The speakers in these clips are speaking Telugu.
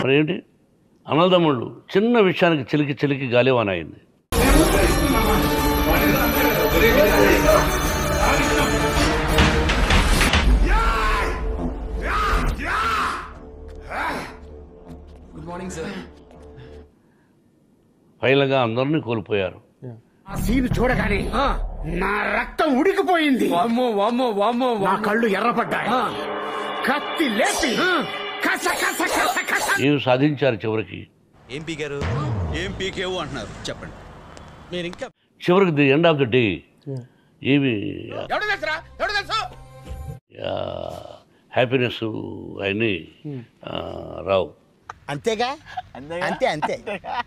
మరి ఏంటి అన్నదమ్ముళ్ళు చిన్న విషయానికి చిలికి చిలికి గాలివాన అయింది గుడ్ మార్నింగ్ సార్ ఫైనల్గా అందరినీ కోల్పోయారు ఆ సీన్ చూడగానే నా రక్తం ఉడికిపోయింది వామ్మో వామ్మో వామ్మో నా కళ్ళు ఎర్రపడ్డాయి కత్తి లేపి కస కస కస కస ఏం సాధించారు చివరికి ఏం పీకారు ఏం పీకేవు అంటున్నారు చెప్పండి మీరు ఇంకా చివరికి the end of the day ఏమి ఎవడు తెలుసురా ఎవడు తెలుసు హ్యాపీనెస్ అవన్నీ ఆ, రావు అంతేగా అంతే అంతే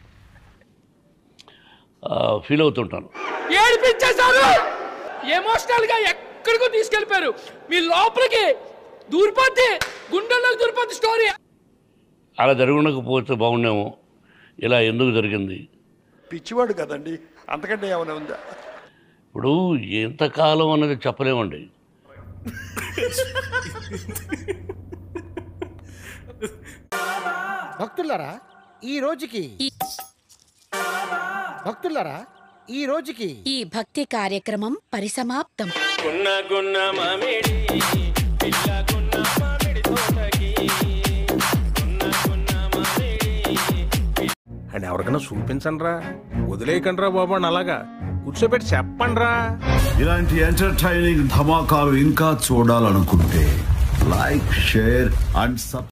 ఫీల్ అవుతుంటాను ఏడిపించేశారు ఎమోషనల్ గా ఎక్కడికో తీసుకెళ్లిపోయారు మీ లోపలికి దూరిపోద్ది గుండెల్లోకి దూరిపోద్ది స్టోరీ అలా జరగకపోతే బాగుండేమో ఇలా ఎందుకు జరిగింది పిచ్చివాడు కదండి అంతకంటే ఏమైనా ఉందా ఇప్పుడు ఎంతకాలం అన్నది చెప్పలేమండి భక్తులారా ఈ రోజుకి భక్తులారా ఈ రోజుకి ఈ భక్తి కార్యక్రమం పరిసమాప్తం అండ్ ఎవరికైనా చూపించండి రా వదిలేయకండి రా బాబు అని అలాగా కూర్చోబెట్టి చెప్పండి రా ఇలాంటి ఎంటర్టైనింగ్ ధమాకాలు ఇంకా చూడాలనుకుంటే లైక్ షేర్ అండ్ సబ్